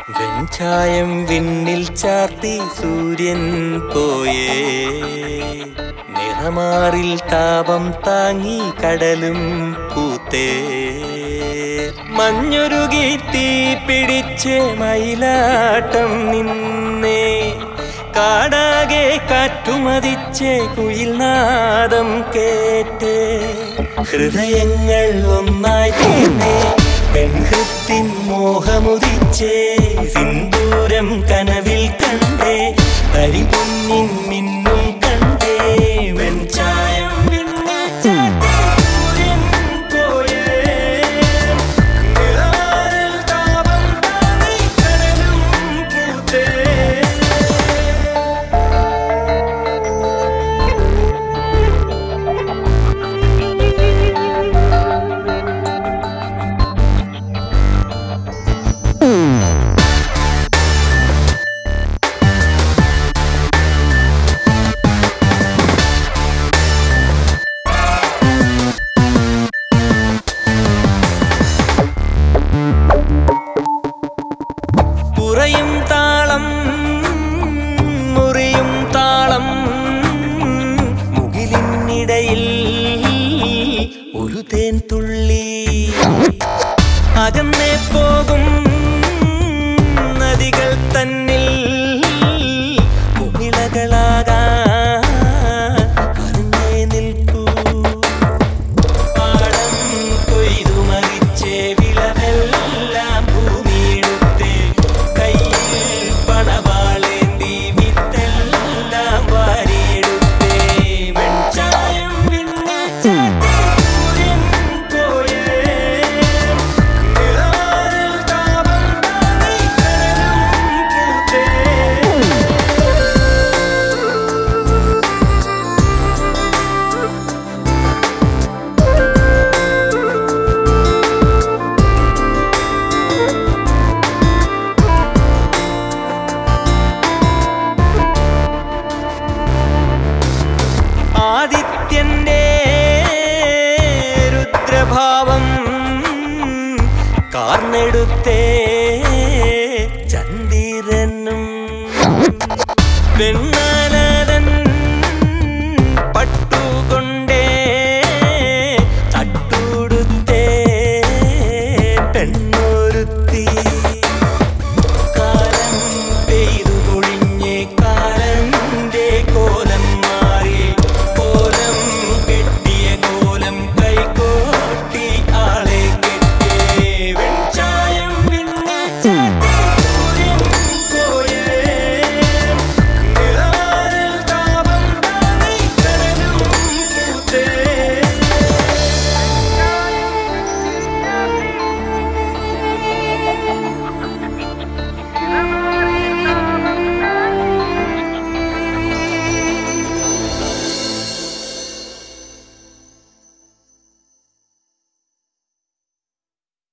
വെഞ്ചായം വിണ്ണിൽ ചാർത്തി സൂര്യൻ പോയേ നിറമാറിൽ താപം താങ്ങി കടലും പൂത്തേ മഞ്ഞുരുകി തീ പിടിച്ച് മയിലാട്ടം നിന്നേ കാടാകെ കാറ്റുമതിച്ച് കുയിൽ നാദം കേട്ട് ഹൃദയങ്ങൾ ഒന്നായി തീർന്നേ പെൺഹൃത്തിൻ മോഹമുദിച്ചേ സിന്ദൂരം കനവിൽ കണ്ടേ തരിപൊന്നിൻ മിന്നും കണ്ടേ വെഞ്ചായം വിണ്ണിൽ ചാർത്തി സൂര്യൻ പോയേ. നിഴലിൽ താപം താങ്ങി കടലും പൂത്തേ. പുറയും താളം മുറിയും താളം മുകിലിനിടയിൽ ഒരു തേൻ തുള്ളി അകന്നേ പോകും നദികൾ തന്നിൽ മുകിളകളാകാ അറിഞ്ഞേ നിൽക്കൂ പാടം കൊയ്തു മറിച്ചേ വിളവെല്ലാം ഭൂമിയെടുത്തേ കയ്യിൽ പണവാളേന്തി വിത്തെല്ലാം വാരിയെടുത്തേ വെൺചായം വിണ്ണിൽ ചാർത്തി സൂര്യൻ പോയേ. നിഴലിൽ താപം താങ്ങി കടലും പൂത്തേ. ആദിത്യന്റെ രുദ്രഭാവം കാർന്നെടുത്തേ ചന്ദിരനും വെണ്ണ